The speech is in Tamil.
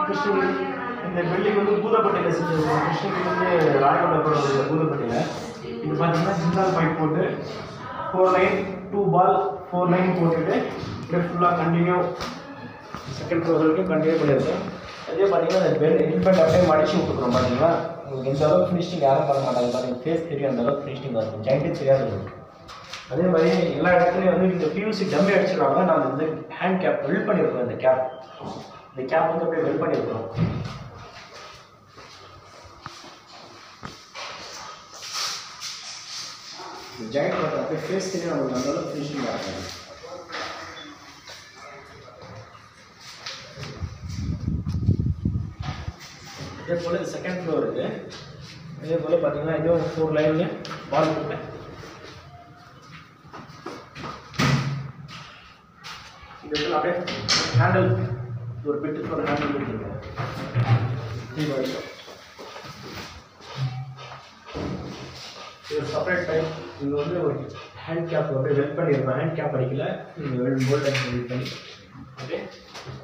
கிருஷ்ணகிரி இந்த பில்டிங் வந்து பூதப்பட்டியில் செஞ்சிருக்கோம் கிருஷ்ணகிரி வந்து ராயகொண்டபுரம் பூதப்பட்டியில் இது பார்த்தீங்கன்னா சிந்தால் பைப் போட்டு ஃபோர் லைன் டூ பால் ஃபோர் லைன் போட்டுட்டு அப்படியே ஃபுல்லாக கண்டினியூ செகண்ட் ஃப்ளோர் வரைக்கும் கண்டினியூ பண்ணியிருக்கோம் அதே பார்த்தீங்கன்னா அந்த பெல் ஹெல்மெட் அப்படியே மடிச்சு விட்டுக்கிறோம் பார்த்தீங்களா உங்களுக்கு எந்த அளவுக்கு ஃபினிஷிங் யாரும் பண்ண மாட்டாங்க பாருங்க ஃபேஸ் தெரியும் அந்த அளவுக்கு ஃபினிஷிங் இருக்கும் ஜாயிண்ட்டே தெரியாது உங்களுக்கு. அதே மாதிரி எல்லா இடத்துலையும் வந்து இந்த பியூசி டம்மி அடிச்சிருவாங்க நான் வந்து ஹேண்ட் கேப் வெல்ட் பண்ணியிருக்கோம் இந்த கேப் இந்த கேப் வந்து அப்படியே வெல்ட் பண்ணியிருக்கோம் இந்த ஜாயிண்ட் வந்து அப்படியே ஃபேஸ் தெரியும் நம்மளுக்கு அந்த அளவுக்கு ஃபினிஷிங் ஆகும் இதே போல் இது செகண்ட் ஃப்ளோர் இது இதே போல் பார்த்தீங்கன்னா இதுவும் ஃபோர் லைனில் பால் போட்டு இது வந்து அப்படியே ஹேண்டில் ஒரு பிட்டுக்கு ஒரு ஹேண்டில் கொடுத்துருக்கோம் இது வரைக்கும் இது செப்பரேட் டைப் இது வந்து ஒரு ஹேண்ட் கேப் அப்படியே வெல்ட் பண்ணியிருக்கோம் ஹேண்ட் கேப் அடிக்கல இது போல்ட் அடிச்சு வெல்ட் பண்ணி அப்படியே